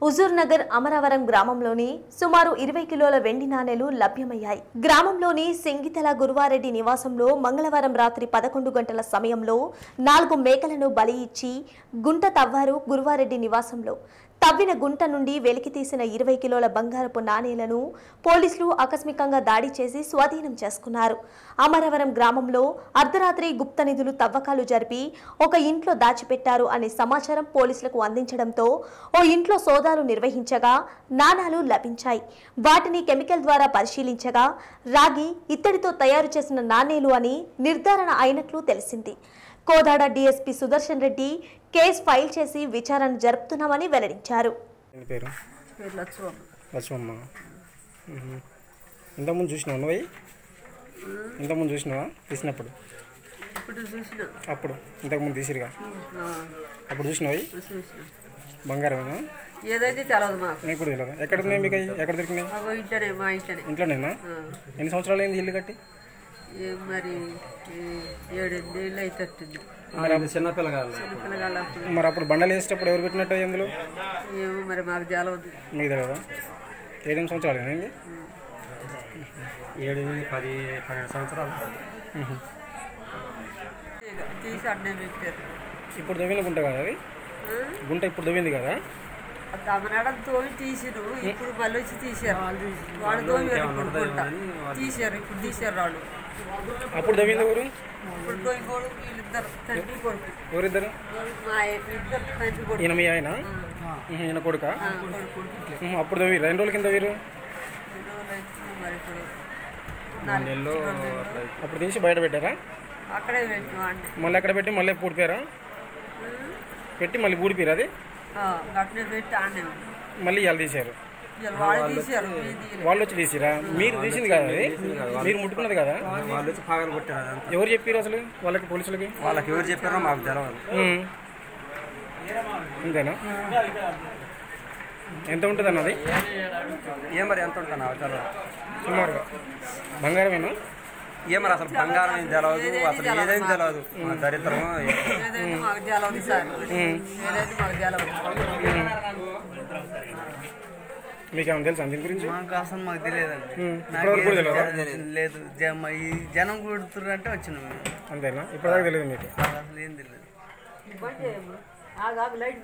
హుజూర్ నగర్ అమరావరం గ్రామంలోని సుమారు ఇరవై కిలోల వెండి నాణేలు లభ్యమయ్యాయి గ్రామంలోని సింగితల గురువారెడ్డి నివాసంలో మంగళవారం రాత్రి పదకొండు గంటల సమయంలో నాలుగు మేకలను బలి ఇచ్చి గుంట తవ్వారు గురువారెడ్డి నివాసంలో తవ్విన గుంట నుండి వెలికి తీసిన ఇరవై కిలోల బంగారపు నాణేలను పోలీసులు ఆకస్మికంగా దాడి చేసి స్వాధీనం చేసుకున్నారు అమరవరం గ్రామంలో అర్ధరాత్రి గుప్త నిధులు తవ్వకాలు జరిపి ఒక ఇంట్లో దాచిపెట్టారు అనే సమాచారం పోలీసులకు అందించడంతో ఓ ఇంట్లో సోదాలు నిర్వహించగా నాణాలు లభించాయి వాటిని కెమికల్ ద్వారా పరిశీలించగా రాగి ఇత్తడితో తయారు చేసిన నాణేలు అని నిర్ధారణ అయినట్లు తెలిసింది Kodad DSP Sudarshan Reddy case file చేసి విచారణ జరుపుతున్నామని వెల్లడించారు నీ పేరు పేరు లక్ష్మమ్మ లక్ష్మమ్మ మ్మ్. ఇంతకుముందు చూసినావు నువ్వు అవి? ఇంతకుముందు చూసినావా తీసినప్పుడు ఇప్పుడు చూసిన అప్పుడు ఇంతకుముందు తీసిరుగా ఆ, అప్పుడు చూసినావు అవి? చూసిన బంగారమేనా ఏదైతే తెలదు మాకు నీకు కూడా తెలియదు ఎక్కడ ఉన్నాయి మీకు అవి? ఎక్కడ దొరికినాయి మాకు ఇంటనే మా ఇంటనే ఇంట్లోనేనా ఆ, ఎన్ని సంవత్సరాలు అయింది ఇల్లు కట్టి ఏ మరి ఈ ఏడెనిమిది ఏళ్ళు అయితట్టుంది చిన్నపిల్లగాలు చిన్నపిల్లగాళ్ళు అప్పుడు మరి అప్పుడు బండలు వేసేటప్పుడు ఎవరు పెట్టినట్టు అందులో ఏమో మరి మాకు జాలవద్దు మీకు తెలియదా ఏడెనిమిది సంవత్సరాలు అయింది ఏడు ఎనిమిది పది పన్నెండు సంవత్సరాలు తీసి అన్నే పెట్టారు ఇప్పుడు దవ్విన గుంట కదా అది ఆ? గుంట ఇప్పుడు దవ్వింది కదా తమనడం తోమి తీసిరు ఇప్పుడు మళ్ళీ వచ్చి తీసారు వాళ్ళు తోమారు ఇప్పుడు గుంట తీసారు ఇప్పుడు తీసారు వాళ్ళు అప్పుడు దవ్వింది ఎవరు ఇప్పుడు తోమి కొడుకు వీళ్ళిద్దరు తండ్రి కొడుకు ఎవరిద్దరు మా ఇద్దరు తండ్రి కొడుకు ఈయన మీ ఆయన మ్మ్. ఈయన కొడుక ఆ, కొడుకు అప్పుడు దవ్వి రెండు రోజుల కింద వీరు ఎన్ని రోజులు అవుతుంది మరి ఇప్పుడు నాలుగు నెలలో రెండు నెలలు. అట్లా అప్పుడు తీసి బయట పెట్టారా అక్కడే పెట్టిన వాడిని మళ్ళీ అక్కడ పెట్టి మళ్ళీ పూడిపోయారా పెట్టి మళ్ళీ పూడిపోయారు అది అట్నే పెట్టి ఆడనే ఉంది. మళ్ళీ ఇవాళ తీశారు ఇవాళ వాళ్ళు తీసారు మేము తీయలేదు. వాళ్ళు వచ్చి తీసిరా మీరు తీసింది కదా అది మీరు ముట్టుకున్నది కదా వాళ్ళు వచ్చి పగలు కొట్టారు అదంతా ఎవరు చెప్పారు అసలు వాళ్ళకి పోలీసులకి వాళ్ళకి ఎవరు చెప్పారో మాకు తెలవదు ఉమ్. అంతేనా ఎంత ఉంటుంది అన్నది ఏం మరి ఎంత ఉంటాను నాకు తెలవదు సుమారుగా బంగారమేనా ఏం మరి అసలు బంగారం ఏం తెలవదు అసలు ఏదైనా తెలవదు మా దరిద్రము ఏదైతే మాకు జలవదు సార్ ఏదైతే మాకు జలవదు మీకేమైనా తెలుసా దీని గురించి మాకు అసలు మాకు తెలియదండి ఉమ్. ఇప్పటివరకు కూడా తెలియదా లేదు జ- మ- ఈ జనం కూడుతుర్రు అంటే వచ్చినాం మేము అంతేనా ఇప్పటిదాకా తెలియదు మీకు మాకు అసలు ఏం తెలియదు ఇబ్బంది ఏమో. ఆగు, ఆగు, లైట్